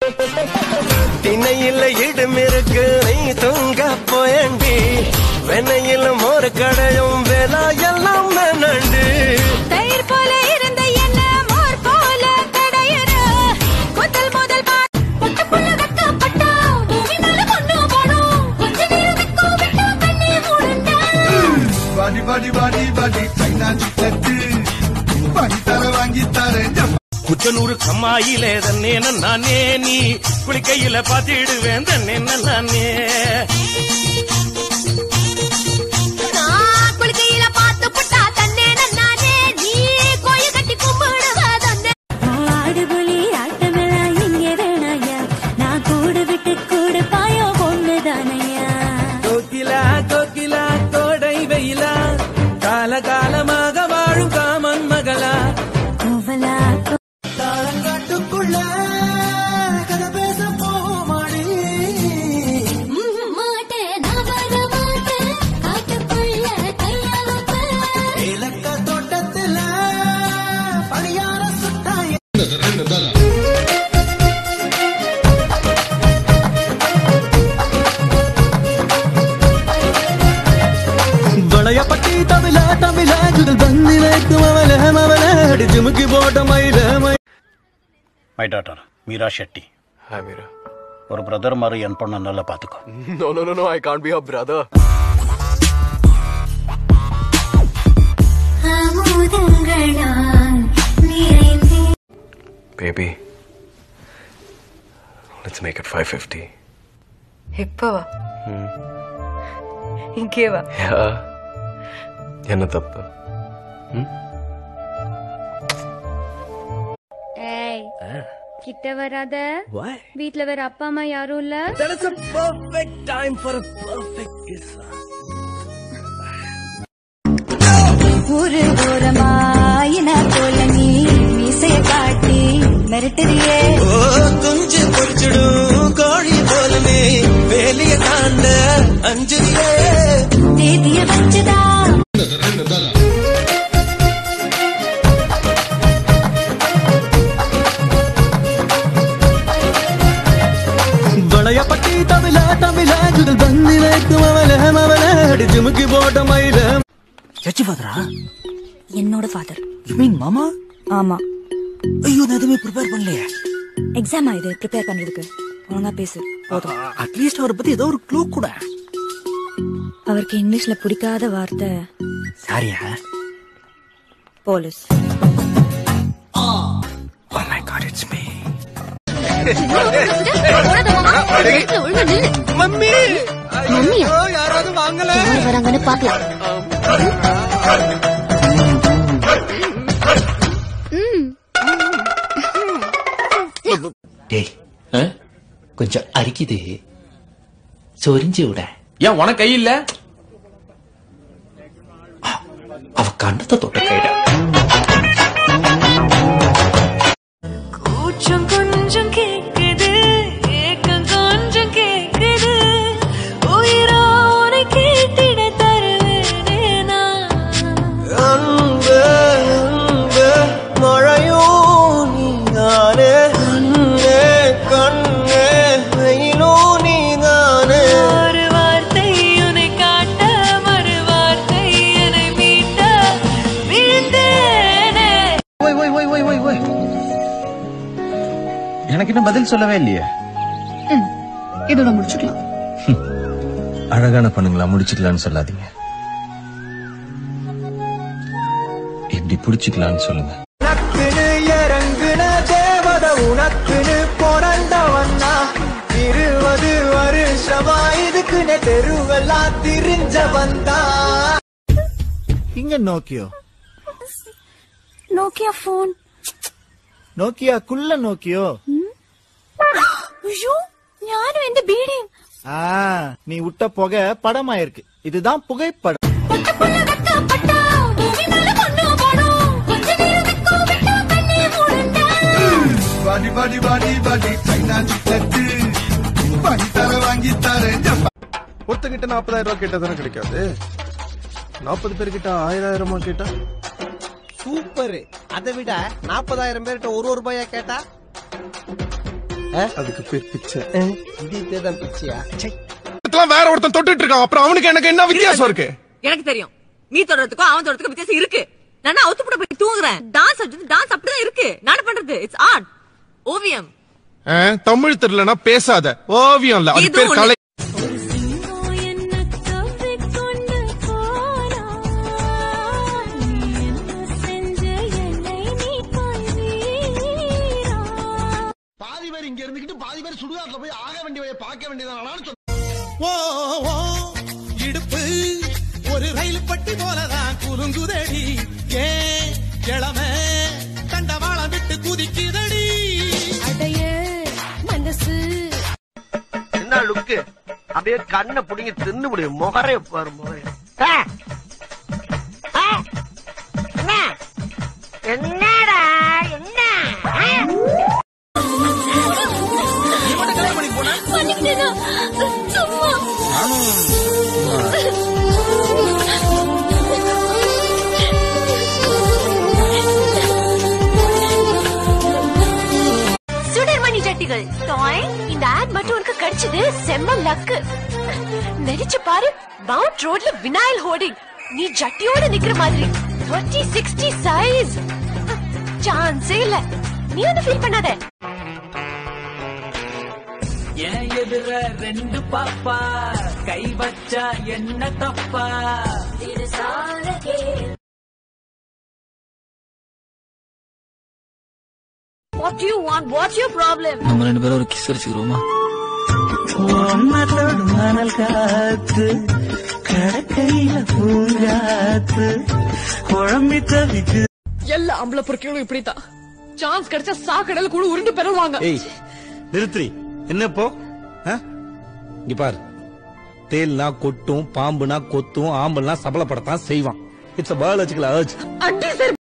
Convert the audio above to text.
திணையில இடம் இருக்கு நீ தூங்க போயண்டி வெண்ணையில மோர் கடையும் வேலா எல்லாம் வேணாண்டு தயிர் போல இருந்த என்ன மோர் போல கடையிற முதல் முதல் பா- பொட்டு புள்ள வெக்கப்பட்டா, பூமி மேல பொண்ணு போடும். கொஞ்ச நேரம் வெக்கம் விட்டா கண்ணே மூடுண்டா. வாடி வாடி வாடி வாடி சைனா சிக்கத்து வாங்கி தர வாங்கி தரேன் குச்சனூர் கம்மாயிலே தன்னே நானே நீ குளிக்கையில பாத்திடுவேன் தன்னே நானே நான் குளிக்கையில பார்த்து புட்டா தன்னே நன்னானே. நீ கோயில் கட்டி கும்பிடுவ தன்னே. ஆடுபுலி ஆட்டமெல்லாம் இங்கே வேணாயா நான் கூடு விட்டு கூடு பாயோ ஒண்ணுதானையா கோகிலா கோகிலா கோடை வெயிலா காலகாலமாக வாழும் காமன் மகளா கோவலா தாளங்காட்டுக்குள்ள கதை பேச போமாடி மாட்டேன், நான் வர மாட்டேன். காட்டுக்குள்ள கையாளப்ப. இலக்க தோட்டத்துல பணியார சுட்டாய வளையப்பட்டி தமிழ தமிழ ஜுதல் பந்தி வைக்கும் அவல மவல ஜிமுக்கி போட்ட மயில my daughter Meera Shetty Hi, Mira. ஒரு பிரதர் மாதிரி என் பொண்ணை நல்லா பார்த்துக்கோ No, no, no, no. I can't be her brother. அமுதங்களால் நிறைந்தே Baby. Let's make it 550. இப்பவா இங்கேவா Yeah. என்ன தப்பு ஏய் கிட்ட வராத வீட்ல வேற அப்பா அம்மா யாரும் இல்ல That is a perfect time for a perfect kiss. ஒரு ஓரமாயின போல நீ மீசைய காட்டி மிரட்டுறியே ஓ குஞ்சு பொறிச்சிடும் கோழி போலமே வேலிய தாண்ட அஞ்சுரியே தேதிய வச்சுதா வளையப்பட்டி தமிழ தமிழ ஜுதல் பந்தி வைக்கும் அவல மவல ஜிமுக்கி போட்ட மயில சர்ச்சு ஃபாதரா என்னோட ஃபாதர் யூ மீன் மாமா ஆமா ஐயோ நான் எதுவுமே ப்ரிப்பேர் பண்ணலையே எக்ஸாம் ஆயுது ப்ரிப்பேர் பண்றதுக்கு ஒழுங்கா பேசு போதும் அட்லீஸ்ட் அவரை பத்தி ஏதோ ஒரு க்ளூ கூட அவருக்கு இங்கிலீஷ்ல பிடிக்காத வார்த்தை சாரியா police oh my god it's me ஒழுங்கா நில்லு. மம்மி மம்மியா? யாராவது வாங்கல யார் வராங்கன்னு பாக்கலாம் டேய் கொஞ்சம் அரிக்குது சொரிஞ்சு விட ஏன் உனக்கு கை இல்ல அவ கண்ணத்தை தொட்ட கைடா கூச்சம் கொஞ்சம் கேக்குது ஏக்கம் கொஞ்சம் கேக்குது உயிரா உன கேட்டிட தருவேனே நான் அன்பு அன்பு மழையும் நீதானே கண்ணே கண்ணே வெயிலும் நீதானே ஒரு வார்த்தை உன்னை காட்ட மறு வார்த்தை என்னை மீட்ட விழுந்தேனே ஓய் ஓய் ஓய் ஓய் ஓய் ஓய் எனக்கு இன்னும் பதில் சொல்லவே இல்லையே இதோட முடிச்சுக்கலாம் அழகான பண்ணுங்களா முடிச்சுக்கலாம்னு சொல்லாதீங்க இப்படி புடிச்சுக்கலாம்னு சொல்லுங்க உனக்குன்னு இறங்குன தேவத உனக்குன்னு பிறந்தவன்னா இருபது வருஷமா இதுக்குன்னு தெருவெல்லாம் திரிஞ்ச வந்தா இங்க நோக்கியோ நோக்கியா போன் നോക്കിയ കുള്ള നോക്കിയോ ஐயோ ஞானம் எந்த பீடி ஆ நீ விட்ட புகை படமாயிருக்கு இதுதான் புகைப்படம் பொட்டு புள்ள வெக்கப்பட்டா, பூமி மேல பொண்ணு போடும். கொஞ்ச நேரம் வெக்கம் விட்டா கண்ணே மூடுண்டா. வாடி வாடி வாடி வாடி சைனா சிக்கத்து வாங்கி தர வாங்கி தரேன் ஒருத்தங்கிட்ட நாற்பதாயிரம் ரூபாய் கேட்டா தானே கிடைக்காது நாற்பது பேர் கிட்ட ஆயிரம் ஆயிரமா கேட்டா சூப்பர் அதை விட நாற்பதாயிரம் பேர்கிட்ட ஒரு ஒரு ரூபாயா கேட்டா அதுக்கு பேர் பிச்சை இதெல்லாம் வேற ஒருத்தன் தொட்டுட்டு இருக்கான் அப்புறம் அவனுக்கு எனக்கு என்ன வித்தியாசம் இருக்கு எனக்கு தெரியும் நீ தொடறதுக்கும் அவன் தொடறதுக்கும் வித்தியாசம் இருக்கு நான் அவுத்து போட போய் தூங்குறேன் டான்ஸ் டான்ஸ் அப்படிதான் இருக்கு நான் பண்றது இட்ஸ் ஆர்ட் ஓவியம் ஆ, தமிழ் தெரியலனா பேசாத ஓவியம் இல்ல அது ஏதோ பேர் ஒண்ணு. கலை பாதி பேர் இங்க இருந்துகிட்டு பாதி பேர் சுடுகாட்டுல போய் ஆக வேண்டிய பார்க்க வேண்டியதானு ஓ ஓ, இடுப்பு ஒரு ரயில் பட்டி போலதான் குலுங்குதடி ஏன் கிழமை தண்டவாளம் விட்டு குதிக்குதடி அடைய மனசு என்ன லுக்கு அப்படியே கண்ணை புடிங்க தின்னு முடியும் முகரே பாரு முகரே என்னடா என்ன பண்ணிக்கிட்டேனா சும்மா சுடர்மணி ஜட்டிகள் டாய் இந்த ஆட் மட்டும் உனக்கு கிடைச்சது செம்ம லக்கு நெரிச்சு பாரு மவுண்ட் ரோட்ல வினாயில் ஹோர்டிங் நீ ஜட்டியோட நிக்கிற மாதிரி 40 60 சைஸ் சான்ஸே இல்ல நீ வந்து ஃபீல் பண்ணாத ஏன் எதிர ரெண்டு பாப்பா கை வச்சா என்ன தப்பா What do you want? What's your problem? நம்ம ரெண்டு பேரும் ஒரு கிஸ் அடிச்சுக்கிறோமா மணல் காத்து கடற்கையில பூங்காத்து குழம்பி தவிக்கு எல்லா ஆம்பளை பொறுக்கையும் இப்படித்தான் சான்ஸ் கிடைச்சா சாக்கடையில கூட உருண்டு பெறுவாங்க ஏய் நிறுத்துறி என்ன இப்போ ஆ? இங்க பாரு தேல்னா கொட்டும் பாம்புனா கொத்தும் ஆம்பல்னா சபலப்படத்தான் செய்வான் இட்ஸ் பயாலஜிக்கல் அர்ஜ் அண்டி சார்